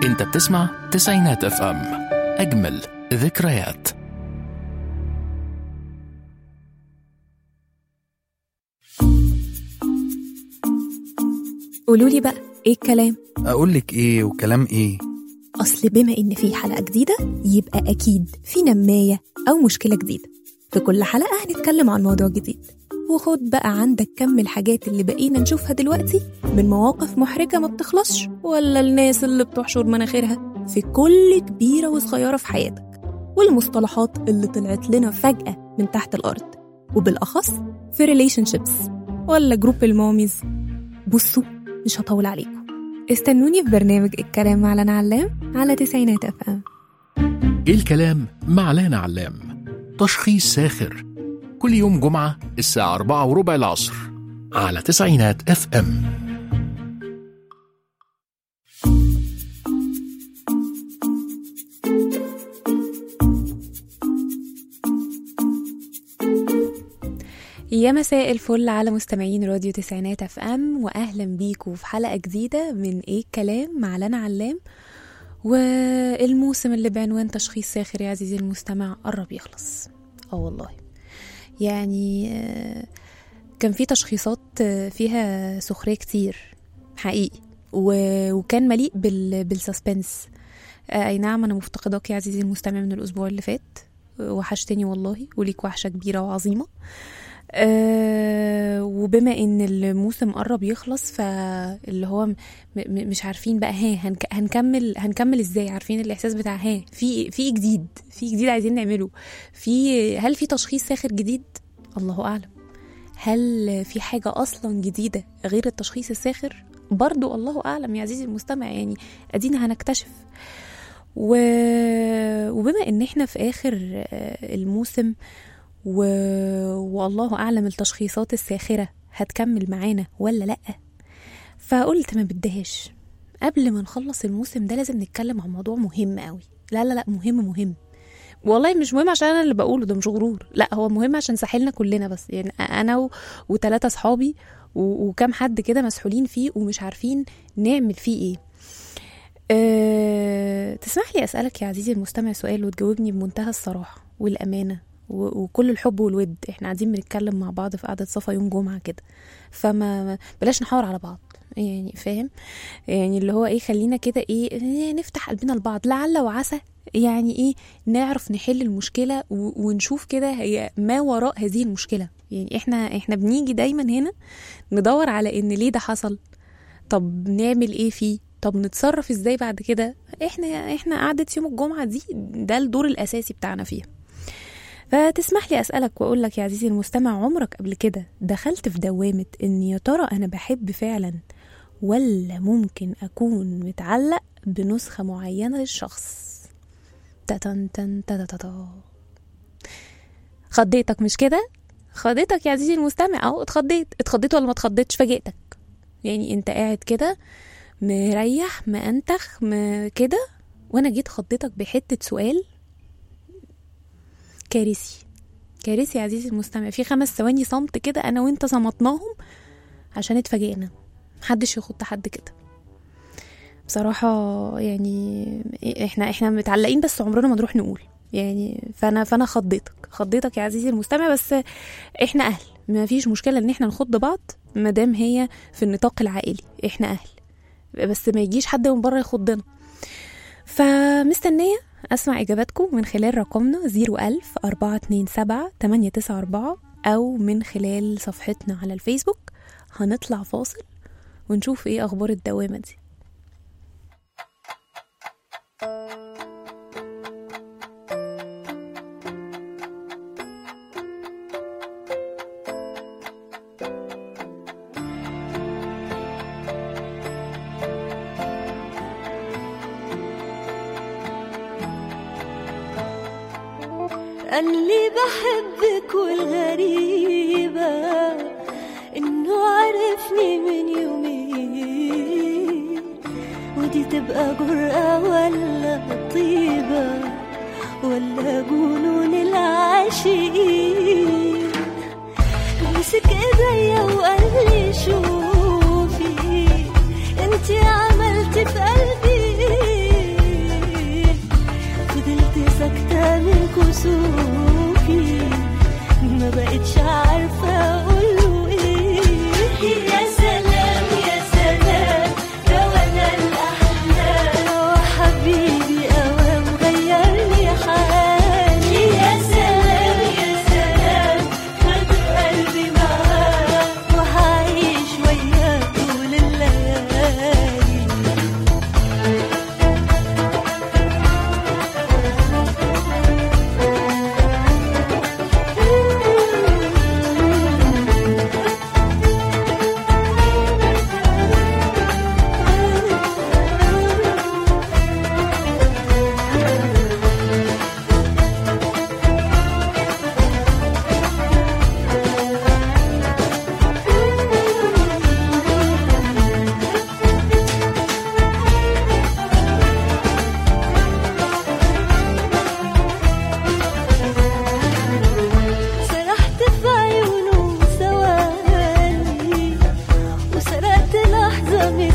انت بتسمع تسعينات اف ام اجمل ذكريات قولوا لي بقى ايه الكلام اقول لك ايه وكلام ايه اصل بما ان في حلقه جديده يبقى اكيد في نمايه او مشكله جديده في كل حلقه هنتكلم عن موضوع جديد وخد بقى عندك كم الحاجات اللي بقينا نشوفها دلوقتي من مواقف محرجه ما بتخلصش ولا الناس اللي بتحشر مناخيرها في كل كبيره وصغيره في حياتك والمصطلحات اللي طلعت لنا فجاه من تحت الارض وبالاخص في ريليشن شيبس ولا جروب الماميز بصوا مش هطول عليكم استنوني في برنامج الكلام مع لنا علام على تسعينات اف ام ايه الكلام مع لانا علام تشخيص ساخر كل يوم جمعة الساعة أربعة وربع العصر على تسعينات اف ام يا مساء الفل على مستمعين راديو تسعينات اف ام واهلا بيكم في حلقه جديده من ايه الكلام مع لنا علام والموسم اللي بعنوان تشخيص ساخر يا عزيزي المستمع قرب يخلص اه والله يعني آه، كان في تشخيصات آه، فيها سخريه كتير حقيقي و- وكان مليء بال بالسسبنس آه، اي نعم انا مفتقداك يا عزيزي المستمع من الاسبوع اللي فات وحشتني والله وليك وحشه كبيره وعظيمه أه وبما ان الموسم قرب يخلص فاللي هو م- م- مش عارفين بقى ها هنك هنكمل هنكمل ازاي عارفين الاحساس بتاع ها في في جديد في جديد عايزين نعمله في هل في تشخيص ساخر جديد الله اعلم هل في حاجه اصلا جديده غير التشخيص الساخر برضو الله اعلم يا عزيزي المستمع يعني ادينا هنكتشف و... وبما ان احنا في اخر آه، الموسم و... والله اعلم التشخيصات الساخره هتكمل معانا ولا لا فقلت ما بدهاش قبل ما نخلص الموسم ده لازم نتكلم عن موضوع مهم قوي لا لا لا مهم مهم والله مش مهم عشان انا اللي بقوله ده مش غرور لا هو مهم عشان ساحلنا كلنا بس يعني انا و... وتلاتة صحابي و... وكام حد كده مسحولين فيه ومش عارفين نعمل فيه ايه أه... تسمح لي اسالك يا عزيزي المستمع سؤال وتجاوبني بمنتهى الصراحه والامانه و- وكل الحب والود احنا قاعدين بنتكلم مع بعض في قعده صفا يوم جمعه كده فما بلاش نحاور على بعض يعني فاهم يعني اللي هو ايه خلينا كده ايه إيه، نفتح قلبنا لبعض لعل وعسى يعني ايه نعرف نحل المشكله و- ونشوف كده هي ما وراء هذه المشكله يعني احنا احنا بنيجي دايما هنا ندور على ان ليه ده حصل طب نعمل ايه فيه طب نتصرف ازاي بعد كده احنا احنا قعدة يوم الجمعة دي ده الدور الاساسي بتاعنا فيها فتسمح لي اسالك واقول لك يا عزيزي المستمع عمرك قبل كده دخلت في دوامه ان يا ترى انا بحب فعلا ولا ممكن اكون متعلق بنسخه معينه للشخص تتن تن تتتتا خضيتك مش كده خضيتك يا عزيزي المستمع اهو اتخضيت اتخضيت ولا ما اتخضيتش فاجئتك يعني انت قاعد كده مريح مأنتخ م- كده وانا جيت خضيتك بحته سؤال كارثي كارثي يا عزيزي المستمع في خمس ثواني صمت كده انا وانت صمتناهم عشان اتفاجئنا محدش يخط حد كده بصراحة يعني احنا احنا متعلقين بس عمرنا ما نروح نقول يعني فانا فانا خضيتك خضيتك يا عزيزي المستمع بس احنا اهل ما فيش مشكلة ان احنا نخض بعض ما دام هي في النطاق العائلي احنا اهل بس ما يجيش حد من بره يخضنا فمستنية أسمع إجاباتكم من خلال رقمنا 01000 427 894 أو من خلال صفحتنا على الفيسبوك هنطلع فاصل ونشوف إيه أخبار الدوامة دي قال لي بحبك والغريبة إنه عرفني من يومين ودي تبقى جرأة ولا طيبة ولا جنون العاشقين مسك ايديا وقال لي شوفي انتي عملتي في قلبي كسوفي ما بقتش عارفة أقوله إيه يا سلام يا سلام ده وأنا الأحلام وحبيبي أوام غير لي حالي يا سلام يا سلام خد قلبي معاه وهعيش وياه طول الليالي سرحت في عيونه ثواني وسرقت لحظة من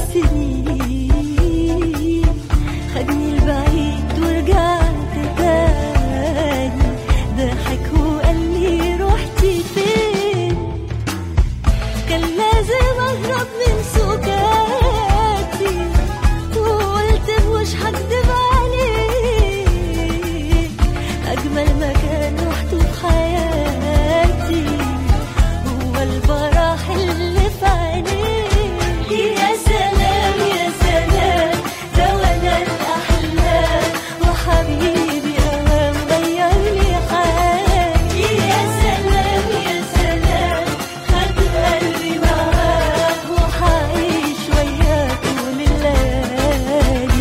السنين خدني البعيد ورجعت تاني ضحك وقال لي رحتي فين كان لازم اهرب من سكاتي وقلت مش هكدب عليك اجمل مكان رحته في حياتي هو الفرح اللي في عينيك يا سلام يا سلام ده وانا الاحلام وحبيبي اوام غير لي حالي يا سلام يا سلام خد قلبي معاه وحعيش وياه طول الليالي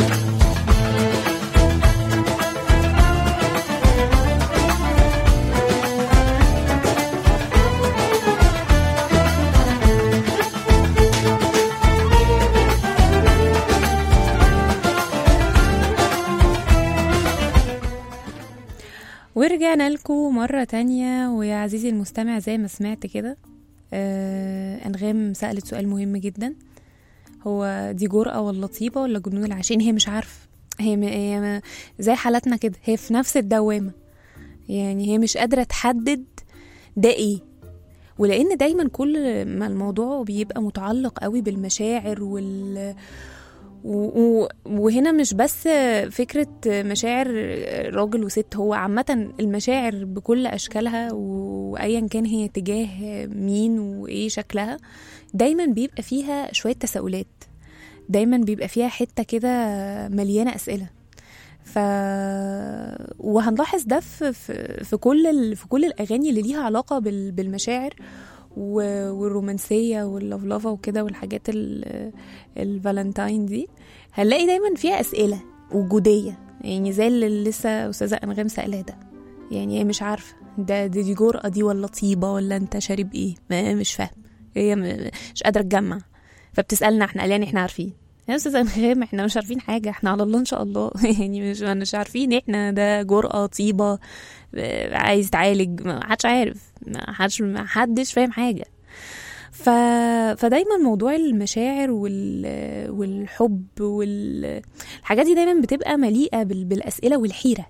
ورجعنا لكم مرة تانية ويا عزيزي المستمع زي ما سمعت كده آه أنغام سألت سؤال مهم جدا هو دي جرأة ولا طيبة ولا جنون العشرين هي مش عارفة هي, م... هي م... زي حالتنا كده هي في نفس الدوامة يعني هي مش قادرة تحدد ده ايه ولأن دايما كل ما الموضوع بيبقى متعلق قوي بالمشاعر وال و- و- وهنا مش بس فكرة مشاعر راجل وست هو عامة المشاعر بكل أشكالها وأيا كان هي تجاه مين وإيه شكلها دايما بيبقى فيها شوية تساؤلات دايما بيبقى فيها حتة كده مليانة أسئلة ف وهنلاحظ ده في في في كل ال... في كل الاغاني اللي ليها علاقه بال... بالمشاعر و... والرومانسيه واللفلفه وكده والحاجات ال... الفالنتاين دي هنلاقي دايما فيها اسئله وجوديه يعني زي اللي لسه استاذه انغام سالاه ده يعني هي مش عارفه ده دي, دي جرأة دي ولا طيبه ولا انت شارب ايه ما مش فاهم هي م... مش قادره تجمع فبتسالنا احنا قلان احنا عارفين يا استاذ انغام احنا مش عارفين حاجه احنا على الله ان شاء الله يعني مش مش عارفين احنا ده جرأة طيبه آه، عايز تعالج ما حدش عارف ما حدش ما حدش فاهم حاجه ف... فدايما موضوع المشاعر وال... والحب والحاجات دي دايما بتبقى مليئه بال... بالاسئله والحيره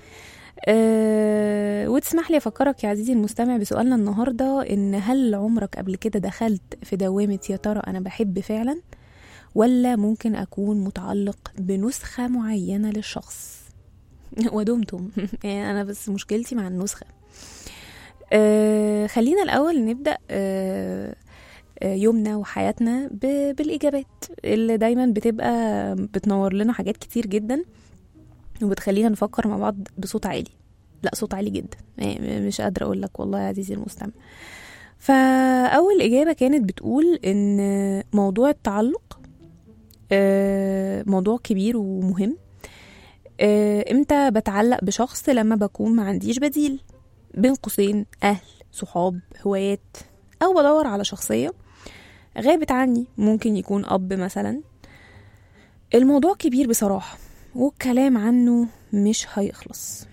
أه... وتسمح لي افكرك يا عزيزي المستمع بسؤالنا النهارده ان هل عمرك قبل كده دخلت في دوامه يا ترى انا بحب فعلا ولا ممكن أكون متعلق بنسخة معينة للشخص ودمتم يعني أنا بس مشكلتي مع النسخة آه خلينا الأول نبدأ آه آه، يومنا وحياتنا ب- بالإجابات اللي دايما بتبقى بتنور لنا حاجات كتير جدا وبتخلينا نفكر مع بعض بصوت عالي لا صوت عالي جدا يعني مش قادرة أقول لك والله يا عزيزي المستمع فأول إجابة كانت بتقول إن موضوع التعلق آه، موضوع كبير ومهم آه، امتى بتعلق بشخص لما بكون ما عنديش بديل بين قوسين اهل صحاب هوايات او بدور على شخصيه غابت عني ممكن يكون اب مثلا الموضوع كبير بصراحه والكلام عنه مش هيخلص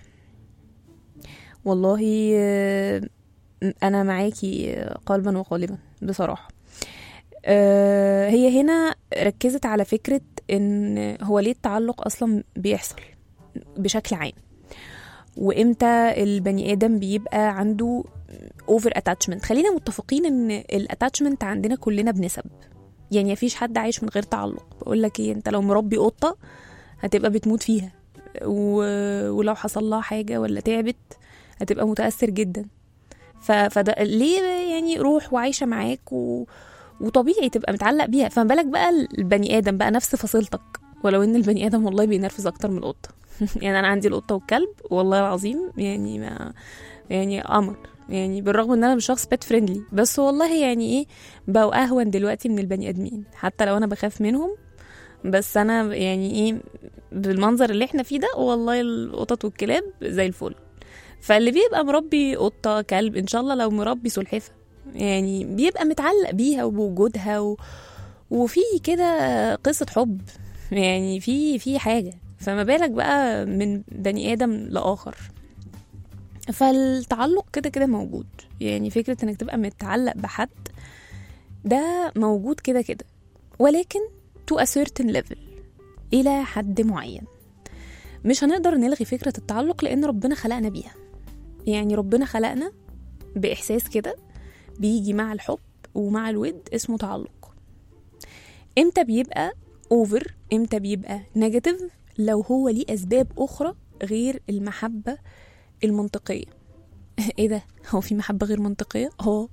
والله آه، انا معاكي قلبا وقالبا بصراحه آه، هي هنا ركزت على فكرة ان هو ليه التعلق اصلا بيحصل بشكل عام وامتى البني ادم بيبقى عنده اوفر اتاتشمنت خلينا متفقين ان الاتاتشمنت عندنا كلنا بنسب يعني مفيش حد عايش من غير تعلق بقول لك ايه انت لو مربي قطه هتبقى بتموت فيها و... ولو حصل لها حاجه ولا تعبت هتبقى متاثر جدا ف... فده ليه يعني روح وعايشه معاك و... وطبيعي تبقى متعلق بيها فما بالك بقى البني ادم بقى نفس فصيلتك ولو ان البني ادم والله بينرفز اكتر من القطه يعني انا عندي القطه والكلب والله العظيم يعني ما يعني قمر يعني بالرغم ان انا مش شخص بيت فريندلي بس والله يعني ايه بقوا اهون دلوقتي من البني ادمين حتى لو انا بخاف منهم بس انا يعني ايه بالمنظر اللي احنا فيه ده والله القطط والكلاب زي الفل فاللي بيبقى مربي قطه كلب ان شاء الله لو مربي سلحفه يعني بيبقى متعلق بيها وبوجودها و... وفي كده قصه حب يعني في في حاجه فما بالك بقى من بني ادم لاخر فالتعلق كده كده موجود يعني فكره انك تبقى متعلق بحد ده موجود كده كده ولكن to a certain level الى حد معين مش هنقدر نلغي فكره التعلق لان ربنا خلقنا بيها يعني ربنا خلقنا باحساس كده بيجي مع الحب ومع الود اسمه تعلق امتى بيبقى اوفر امتى بيبقى نيجاتيف لو هو ليه اسباب اخرى غير المحبه المنطقيه ايه ده هو في محبه غير منطقيه اه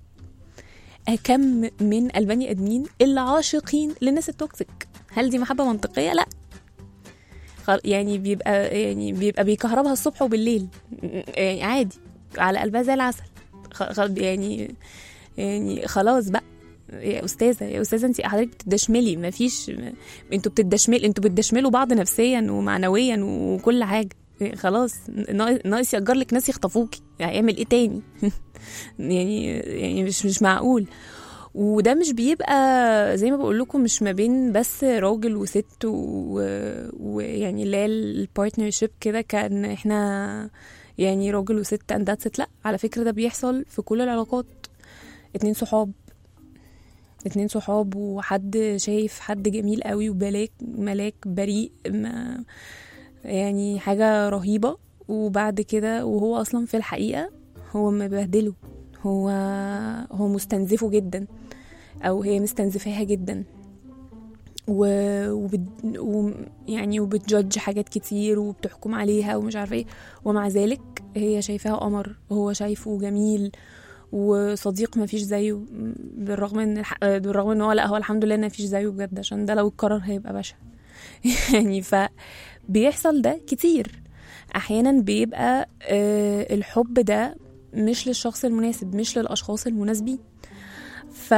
كم من البني ادمين اللي عاشقين للناس التوكسيك هل دي محبه منطقيه لا خل- يعني بيبقى يعني بيبقى بيكهربها الصبح وبالليل يعني عادي على قلبها زي العسل خ- خ- يعني يعني خلاص بقى يا استاذه يا استاذه انت حضرتك بتدشملي ما فيش انتوا بتدشمل انتوا بتدشملوا بعض نفسيا ومعنويا وكل حاجه خلاص ناقص ناقص يأجر لك ناس يخطفوكي هيعمل ايه تاني يعني يعني مش مش معقول وده مش بيبقى زي ما بقول لكم مش ما بين بس راجل وست و- ويعني اللي هي البارتنرشيب كده كان احنا يعني راجل وست اند ذاتس لا على فكره ده بيحصل في كل العلاقات اتنين صحاب اتنين صحاب وحد شايف حد جميل قوي وبلاك ملاك بريء ما يعني حاجة رهيبة وبعد كده وهو أصلا في الحقيقة هو مبهدله هو هو مستنزفه جدا أو هي مستنزفاها جدا و... وبت... و... يعني وبتجudge حاجات كتير وبتحكم عليها ومش عارفه ايه ومع ذلك هي شايفاها قمر وهو شايفه جميل وصديق ما فيش زيه بالرغم ان الح... بالرغم ان هو لا هو الحمد لله ان ما فيش زيه بجد عشان ده لو اتكرر هيبقى بشع يعني فبيحصل ده كتير احيانا بيبقى آه، الحب ده مش للشخص المناسب مش للاشخاص المناسبين ف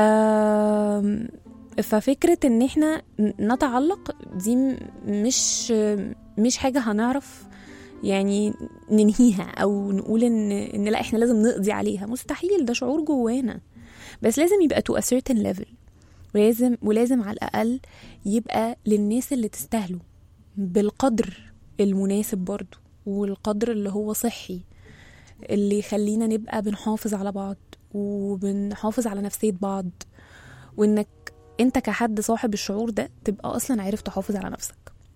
ففكرة ان احنا نتعلق دي م- مش مش حاجة هنعرف يعني ننهيها او نقول ان ان لا احنا لازم نقضي عليها مستحيل ده شعور جوانا بس لازم يبقى to a certain level ولازم ولازم على الاقل يبقى للناس اللي تستاهلوا بالقدر المناسب برضو والقدر اللي هو صحي اللي يخلينا نبقى بنحافظ على بعض وبنحافظ على نفسية بعض وانك انت كحد صاحب الشعور ده تبقى اصلا عارف تحافظ على نفسك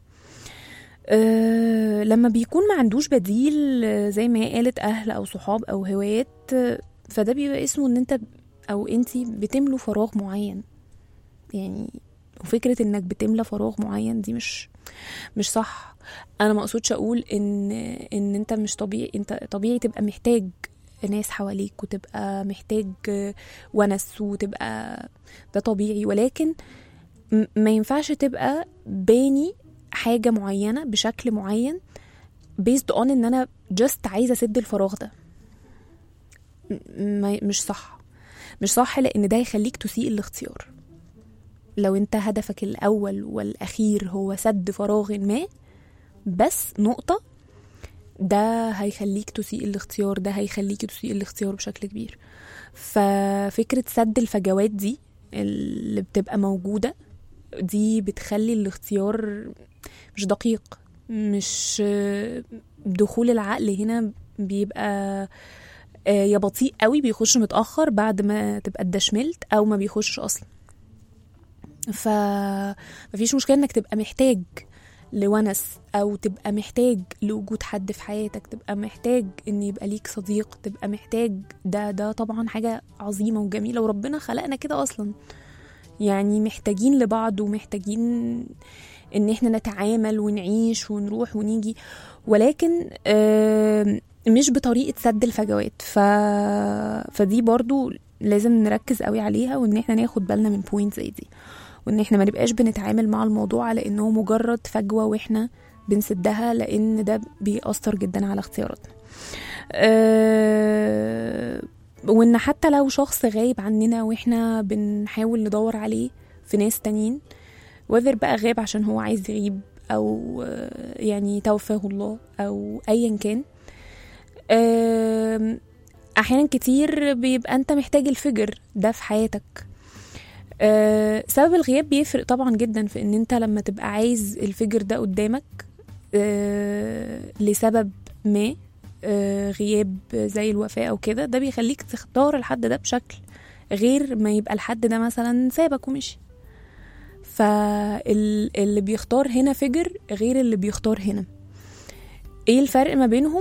أه لما بيكون ما عندوش بديل آه، زي ما هي قالت اهل او صحاب او هوايات آه، فده بيبقى اسمه ان انت او انتي بتملوا فراغ معين يعني وفكرة انك بتملى فراغ معين دي مش مش صح انا ما اقصدش اقول ان ان انت مش طبيعي انت طبيعي تبقى محتاج ناس حواليك وتبقى محتاج آه، ونس وتبقى ده طبيعي ولكن م- ما ينفعش تبقى باني حاجة معينة بشكل معين based on ان انا just عايزة اسد الفراغ ده م- ما مش صح مش صح لان ده يخليك تسيء الاختيار لو انت هدفك الاول والاخير هو سد فراغ ما بس نقطة ده هيخليك تسيء الاختيار ده هيخليك تسيء الاختيار بشكل كبير ففكرة سد الفجوات دي اللي بتبقى موجودة دي بتخلي الاختيار مش دقيق مش دخول العقل هنا بيبقى آه، يا بطيء قوي بيخش متأخر بعد ما تبقى اتدشملت أو ما بيخش أصلا فمفيش مشكلة إنك تبقى محتاج لونس او تبقى محتاج لوجود حد في حياتك تبقى محتاج ان يبقى ليك صديق تبقى محتاج ده ده طبعا حاجه عظيمه وجميله وربنا خلقنا كده اصلا يعني محتاجين لبعض ومحتاجين ان احنا نتعامل ونعيش ونروح ونيجي ولكن آم، مش بطريقه سد الفجوات ف... فدي برضو لازم نركز قوي عليها وان احنا ناخد بالنا من بوينت زي دي وان احنا ما نبقاش بنتعامل مع الموضوع على انه مجرد فجوه واحنا بنسدها لان ده بيأثر جدا على اختياراتنا أه وان حتى لو شخص غايب عننا واحنا بنحاول ندور عليه في ناس تانيين وذر بقى غاب عشان هو عايز يغيب او آه، يعني توفاه الله او ايا كان آم، احيانا كتير بيبقى انت محتاج الفجر ده في حياتك آه، سبب الغياب بيفرق طبعا جدا في ان انت لما تبقى عايز الفجر ده قدامك آه، لسبب ما آه، غياب زي الوفاة او كده ده بيخليك تختار الحد ده بشكل غير ما يبقى الحد ده مثلا سابك ومشي فاللي بيختار هنا فجر غير اللي بيختار هنا ايه الفرق ما بينهم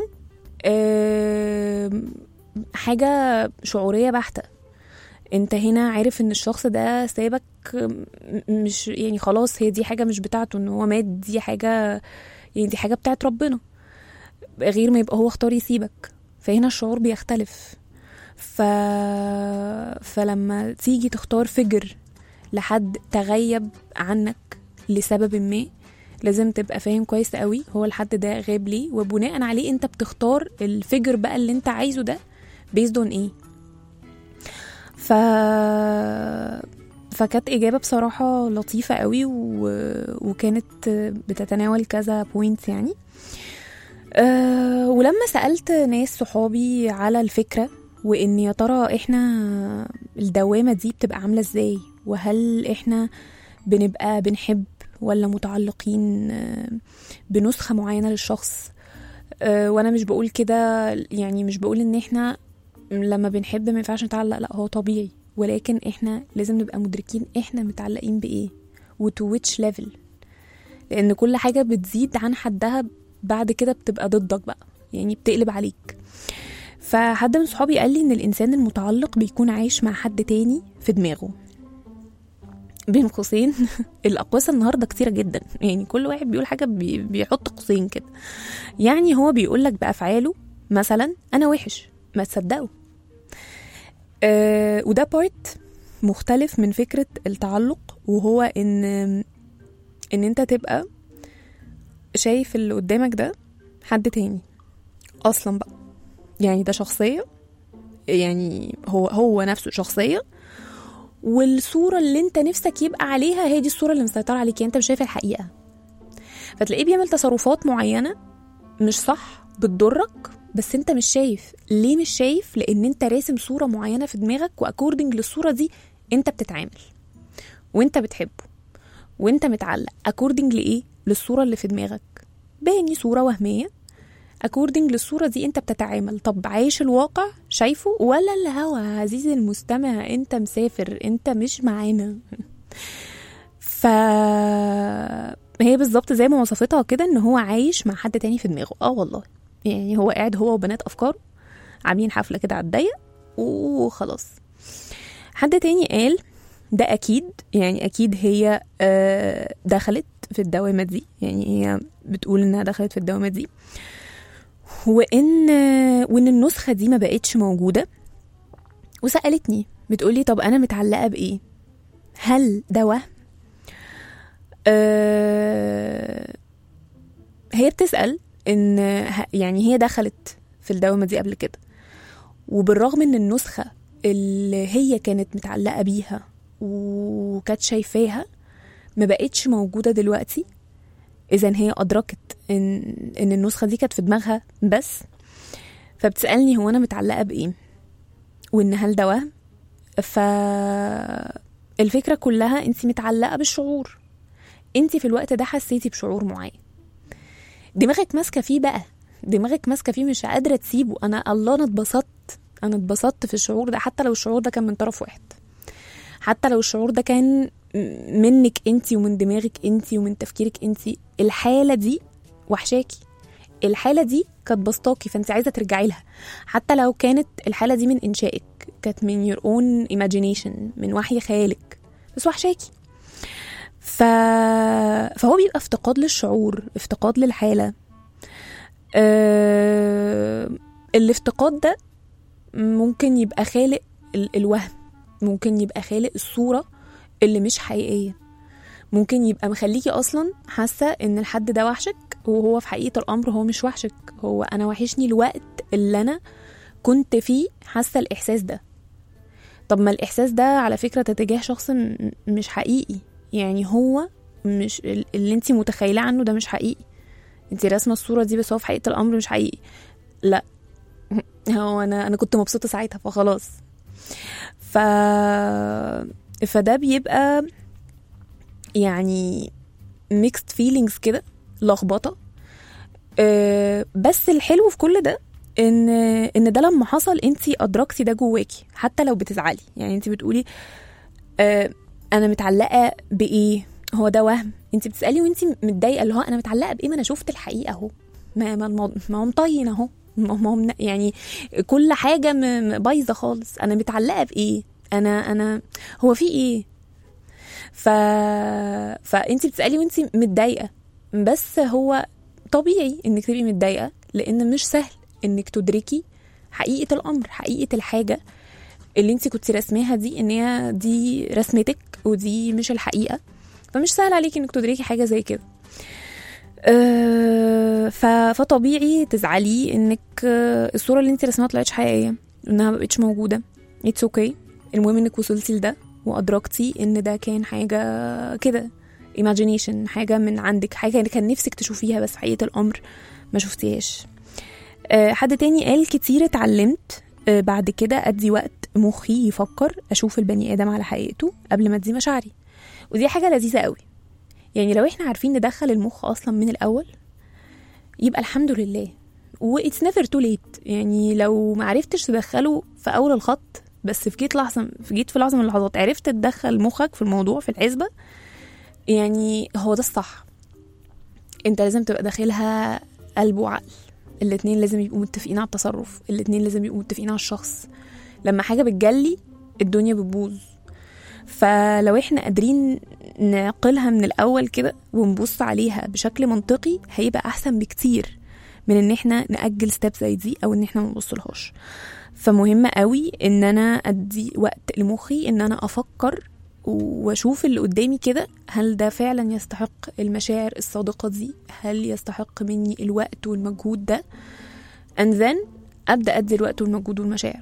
آم، حاجة شعورية بحتة انت هنا عارف ان الشخص ده سابك م- مش يعني خلاص هي دي حاجة مش بتاعته ان هو مات دي حاجة يعني دي حاجة بتاعت ربنا غير ما يبقى هو اختار يسيبك فهنا الشعور بيختلف ف... فلما تيجي تختار فجر لحد تغيب عنك لسبب ما لازم تبقى فاهم كويس قوي هو الحد ده غاب ليه وبناء عليه انت بتختار الفجر بقى اللي انت عايزه ده بيزد اون ايه ف فكانت إجابة بصراحة لطيفة قوي و... وكانت بتتناول كذا بوينت يعني أه ولما سألت ناس صحابي على الفكرة وإن يا ترى إحنا الدوامة دي بتبقى عاملة إزاي وهل إحنا بنبقى بنحب ولا متعلقين آه، بنسخة معينة للشخص أه وأنا مش بقول كده يعني مش بقول إن إحنا لما بنحب ما ينفعش نتعلق لا هو طبيعي ولكن احنا لازم نبقى مدركين احنا متعلقين بايه وتو ويتش ليفل لان كل حاجه بتزيد عن حدها بعد كده بتبقى ضدك بقى يعني بتقلب عليك فحد من صحابي قال لي ان الانسان المتعلق بيكون عايش مع حد تاني في دماغه بين قوسين الاقواس النهارده كتيره جدا يعني كل واحد بيقول حاجه بي بيحط قوسين كده يعني هو بيقول لك بافعاله مثلا انا وحش ما تصدقوا آه وده بارت مختلف من فكرة التعلق وهو ان ان انت تبقى شايف اللي قدامك ده حد تاني اصلا بقى يعني ده شخصية يعني هو هو نفسه شخصية والصورة اللي انت نفسك يبقى عليها هي دي الصورة اللي مسيطرة عليك يعني انت مش شايف الحقيقة فتلاقيه بيعمل تصرفات معينة مش صح بتضرك بس انت مش شايف ليه مش شايف لان انت راسم صورة معينة في دماغك واكوردنج للصورة دي انت بتتعامل وانت بتحبه وانت متعلق اكوردنج لايه للصورة اللي في دماغك باني صورة وهمية اكوردنج للصورة دي انت بتتعامل طب عايش الواقع شايفه ولا الهوى عزيزي المستمع انت مسافر انت مش معانا ف هي بالظبط زي ما وصفتها كده ان هو عايش مع حد تاني في دماغه اه والله يعني هو قاعد هو وبنات افكاره عاملين حفله كده على الضيق وخلاص حد تاني قال ده اكيد يعني اكيد هي آه، دخلت في الدوامه دي يعني هي بتقول انها دخلت في الدوامه دي وان وان النسخه دي ما بقتش موجوده وسالتني بتقولي طب انا متعلقه بايه هل ده وهم آه، هي بتسال ان ه- يعني هي دخلت في الدوامه دي قبل كده وبالرغم ان النسخه اللي هي كانت متعلقه بيها وكانت شايفاها ما بقتش موجوده دلوقتي اذا هي ادركت ان ان النسخه دي كانت في دماغها بس فبتسالني هو انا متعلقه بايه وان هل ده وهم ف الفكره كلها انت متعلقه بالشعور انت في الوقت ده حسيتي بشعور معين دماغك ماسكه فيه بقى دماغك ماسكه فيه مش قادره تسيبه انا الله انا اتبسطت انا اتبسطت في الشعور ده حتى لو الشعور ده كان من طرف واحد حتى لو الشعور ده كان م- منك انت ومن دماغك انت ومن تفكيرك انت الحاله دي وحشاكي الحاله دي كانت بسطاكي فانت عايزه ترجعي لها حتى لو كانت الحاله دي من انشائك كانت من your own imagination من وحي خيالك بس وحشاكي ف... فهو بيبقى افتقاد للشعور افتقاد للحاله أه... الافتقاد ده ممكن يبقى خالق ال- الوهم ممكن يبقى خالق الصورة اللي مش حقيقية ممكن يبقى مخليكي أصلا حاسة إن الحد ده وحشك وهو في حقيقة الأمر هو مش وحشك هو أنا وحشني الوقت اللي أنا كنت فيه حاسة الإحساس ده طب ما الإحساس ده على فكرة تتجاه شخص م- مش حقيقي يعني هو مش ال- اللي انت متخيلة عنه ده مش حقيقي انت راسمة الصورة دي بس هو في حقيقة الأمر مش حقيقي لا هو انا انا كنت مبسوطه ساعتها فخلاص ف فده بيبقى يعني ميكست فيلينجز كده لخبطه أه بس الحلو في كل ده ان ان ده لما حصل انت ادركتي ده جواكي حتى لو بتزعلي يعني انت بتقولي أه انا متعلقه بايه هو ده وهم انت بتسالي وانت متضايقه اللي هو انا متعلقه بايه ما انا شفت الحقيقه اهو ما ما الموضوع- ما هو مطين اهو ما ما هو من- يعني كل حاجه م- م- بايظه خالص انا متعلقه بايه انا انا هو في ايه ف فانت بتسالي وانت متضايقه بس هو طبيعي انك تبقي متضايقه لان مش سهل انك تدركي حقيقه الامر حقيقه الحاجه اللي انت كنت رسماها دي ان هي دي رسمتك ودي مش الحقيقه فمش سهل عليكي انك تدركي حاجه زي كده أه، ف- فطبيعي تزعلي انك أه، الصوره اللي انت رسمها طلعتش حقيقيه انها مبقتش موجوده اتس اوكي okay. المهم انك وصلتي لده وادركتي ان ده كان حاجه كده imagination حاجه من عندك حاجه كان نفسك تشوفيها بس حقيقه الامر ما شفتيهاش أه، حد تاني قال كتير اتعلمت أه، بعد كده ادي وقت مخي يفكر اشوف البني ادم على حقيقته قبل ما ادي مشاعري ودي حاجه لذيذه قوي يعني لو احنا عارفين ندخل المخ اصلا من الاول يبقى الحمد لله واتس نيفر تو ليت يعني لو ما عرفتش تدخله في اول الخط بس في جيت لحظه في جيت في لحظه من اللحظات عرفت تدخل مخك في الموضوع في الحسبه يعني هو ده الصح انت لازم تبقى داخلها قلب وعقل الاتنين لازم يبقوا متفقين على التصرف الاتنين لازم يبقوا متفقين على الشخص لما حاجه بتجلي الدنيا بتبوظ فلو احنا قادرين نعقلها من الاول كده ونبص عليها بشكل منطقي هيبقى احسن بكتير من ان احنا ناجل ستيب زي دي او ان احنا ما نبصلهاش فمهم قوي ان انا ادي وقت لمخي ان انا افكر واشوف اللي قدامي كده هل ده فعلا يستحق المشاعر الصادقة دي هل يستحق مني الوقت والمجهود ده and then ابدا ادي الوقت والمجهود والمشاعر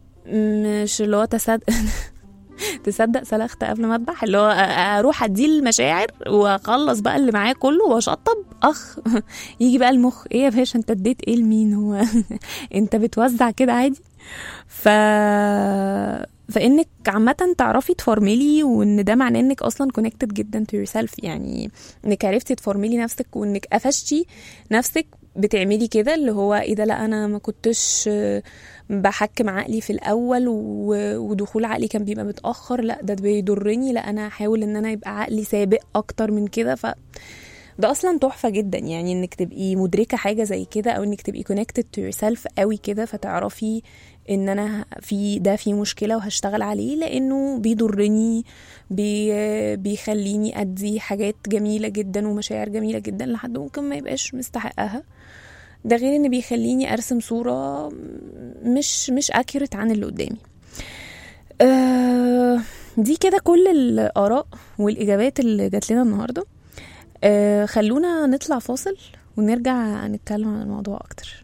مش اللي هو تصدق تصدق سلخت قبل ما اذبح اللي هو اروح اديه المشاعر واخلص بقى اللي معاه كله واشطب اخ يجي بقى المخ ايه يا باشا انت اديت ايه لمين هو انت بتوزع كده عادي ف فانك عامه تعرفي تفرملي وان ده معناه انك اصلا كونكتد جدا تو yourself يعني انك عرفتي تفرملي نفسك وانك قفشتي نفسك بتعملي كده اللي هو ايه ده لا انا ما كنتش بحكم عقلي في الاول و- ودخول عقلي كان بيبقى متاخر لا ده بيضرني لا انا هحاول ان انا يبقى عقلي سابق اكتر من كده ف ده اصلا تحفه جدا يعني انك تبقي مدركه حاجه زي كده او انك تبقي connected to yourself قوي كده فتعرفي ان انا في ده في مشكله وهشتغل عليه لانه بيضرني بي بيخليني ادي حاجات جميله جدا ومشاعر جميله جدا لحد ممكن ما يبقاش مستحقها ده غير ان بيخليني ارسم صوره مش مش اكيوريت عن اللي قدامي آه دي كده كل الاراء والاجابات اللي جات لنا النهارده آه خلونا نطلع فاصل ونرجع نتكلم عن الموضوع اكتر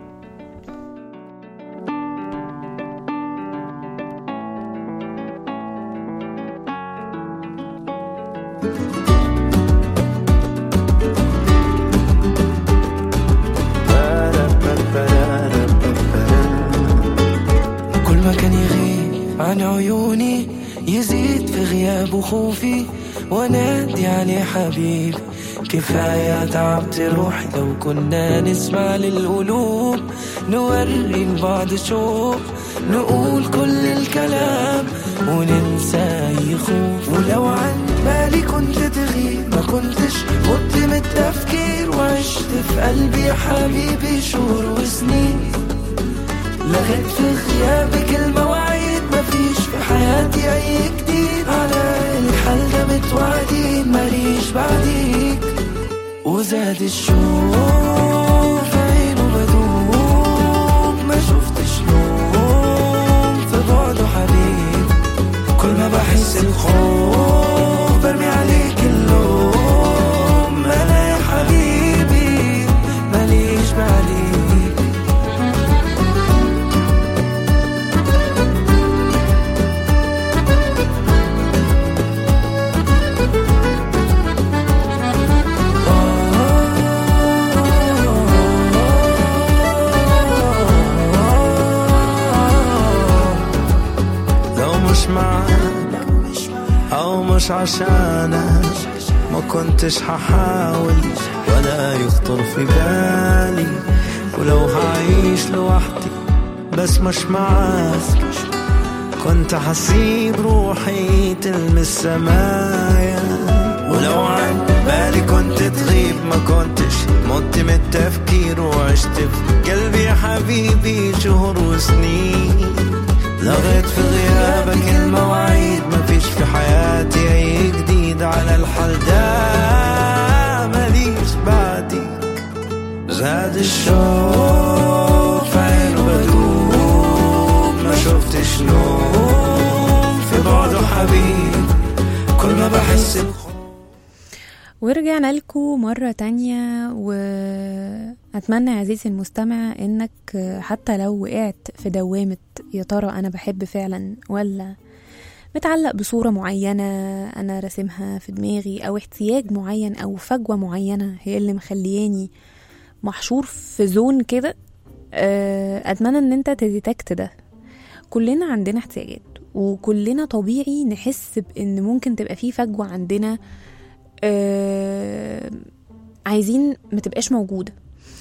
كل ما كان يغيب عن عيوني يزيد في غيابه خوفي وانادي عليه حبيبي كفاية تعبت روحي لو كنا نسمع للقلوب نوري لبعض شوق نقول كل الكلام وننسى أي خوف ولو عندي بالي كنت تغيب ما كنتش مت من التفكير وعشت في قلبي يا حبيبي شهور وسنين لغيت في غيابك المواعيد مفيش في حياتي اي جديد على الحال ده متوعدين ماليش بعديك وزاد الشوق في عينه بدوب ما شفتش نوم في بعده حبيب كل ما بحس الخوف برمي عليك اللوم انا يا حبيبي ماليش بعديك لو مش معاك أو مش عشانك ما كنتش هحاول ولا يخطر في بالي ولو هعيش لوحدي بس مش معاك كنت حسيب روحي تلمس سمايا ولو عن بالي كنت تغيب ما كنتش مت من التفكير وعشت في قلبي يا حبيبي شهور وسنين لغيت في غيابك المواعيد مفيش في حياتي اي جديد على الحال ده ماليش بعديك زاد الشوق في عينه بدوب ما شفتش نوم في بعده حبيب كل ما بحس بخوف ورجعنا لكم مرة تانية وأتمنى يا عزيزي المستمع إنك حتى لو وقعت في دوامة يا ترى أنا بحب فعلا ولا متعلق بصورة معينة أنا راسمها في دماغي أو احتياج معين أو فجوة معينة هي اللي مخلياني محشور في زون كده آه، أتمنى إن أنت تديتكت ده كلنا عندنا احتياجات وكلنا طبيعي نحس بإن ممكن تبقى في فجوة عندنا آه، عايزين ما تبقاش موجودة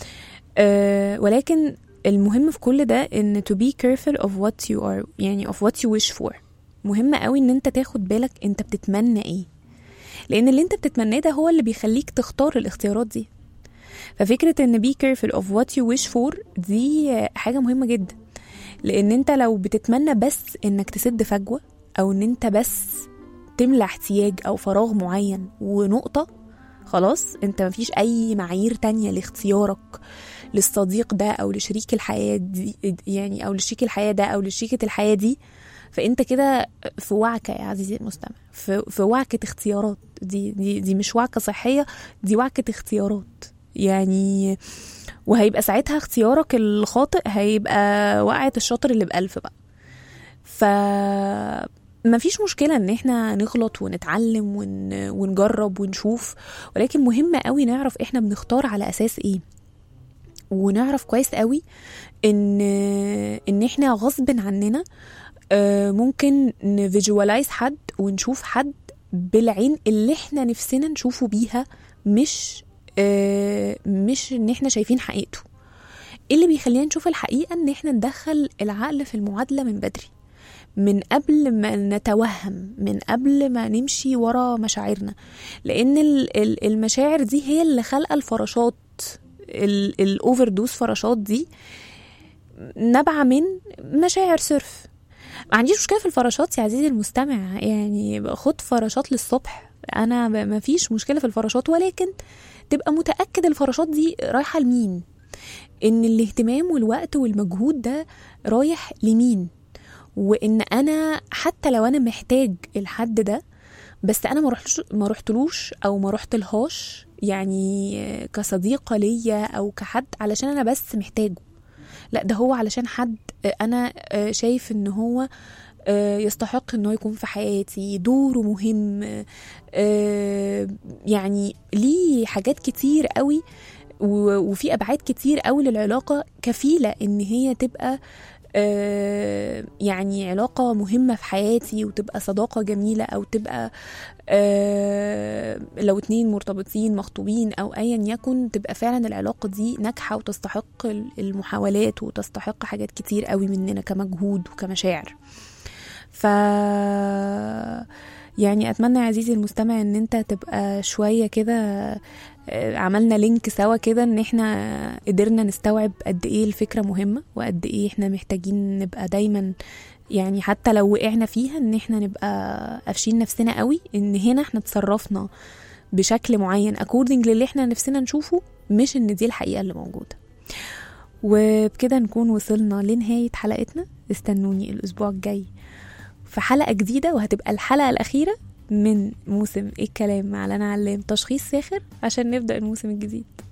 آه، ولكن المهم في كل ده ان to be careful of what you are يعني of what you wish for مهم قوي ان انت تاخد بالك انت بتتمنى ايه لان اللي انت بتتمناه ده هو اللي بيخليك تختار الاختيارات دي ففكرة ان be careful of what you wish for دي حاجة مهمة جدا لان انت لو بتتمنى بس انك تسد فجوة او ان انت بس تملى احتياج او فراغ معين ونقطة خلاص انت مفيش اي معايير تانية لاختيارك للصديق ده او لشريك الحياة دي يعني او لشريك الحياة ده او لشريكة الحياة دي فانت كده في وعكة يا عزيزي المستمع في, في وعكة اختيارات دي, دي دي مش وعكة صحية دي وعكة اختيارات يعني وهيبقى ساعتها اختيارك الخاطئ هيبقى وقعة الشاطر اللي بألف بقى ف ما فيش مشكلة ان احنا نغلط ونتعلم ون... ونجرب ونشوف ولكن مهم قوي نعرف احنا بنختار على اساس ايه ونعرف كويس قوي ان ان احنا غصب عننا آه، ممكن نفيجوالايز حد ونشوف حد بالعين اللي احنا نفسنا نشوفه بيها مش آه، مش ان احنا شايفين حقيقته ايه اللي بيخلينا نشوف الحقيقة ان احنا ندخل العقل في المعادلة من بدري من قبل ما نتوهم من قبل ما نمشي ورا مشاعرنا لان ال- ال- المشاعر دي هي اللي خلقه الفراشات الاوفر دوز فراشات دي نابعه من مشاعر سيرف ما عنديش مشكله في الفراشات يا عزيزي المستمع يعني خد فراشات للصبح انا ب- ما فيش مشكله في الفراشات ولكن تبقى متاكد الفراشات دي رايحه لمين ان الاهتمام والوقت والمجهود ده رايح لمين وان انا حتى لو انا محتاج الحد ده بس انا ما رحتش ما رحتلوش او ما رحتلهاش يعني كصديقه ليا او كحد علشان انا بس محتاجه لا ده هو علشان حد انا شايف ان هو يستحق ان هو يكون في حياتي دوره مهم يعني ليه حاجات كتير قوي و- وفي ابعاد كتير قوي للعلاقه كفيله ان هي تبقى آه، يعني علاقة مهمة في حياتي وتبقى صداقة جميلة أو تبقى آه، لو اتنين مرتبطين مخطوبين أو أيا يكن تبقى فعلا العلاقة دي ناجحة وتستحق المحاولات وتستحق حاجات كتير قوي مننا كمجهود وكمشاعر ف يعني اتمنى يا عزيزي المستمع ان انت تبقى شويه كده آه، عملنا لينك سوا كده ان احنا قدرنا نستوعب قد ايه الفكره مهمه وقد ايه احنا محتاجين نبقى دايما يعني حتى لو وقعنا فيها ان احنا نبقى قافشين نفسنا قوي ان هنا احنا تصرفنا بشكل معين according للي احنا نفسنا نشوفه مش ان دي الحقيقه اللي موجوده وبكده نكون وصلنا لنهايه حلقتنا استنوني الاسبوع الجاي في حلقه جديده وهتبقى الحلقه الاخيره من موسم الكلام مع لنا علام تشخيص ساخر عشان نبدا الموسم الجديد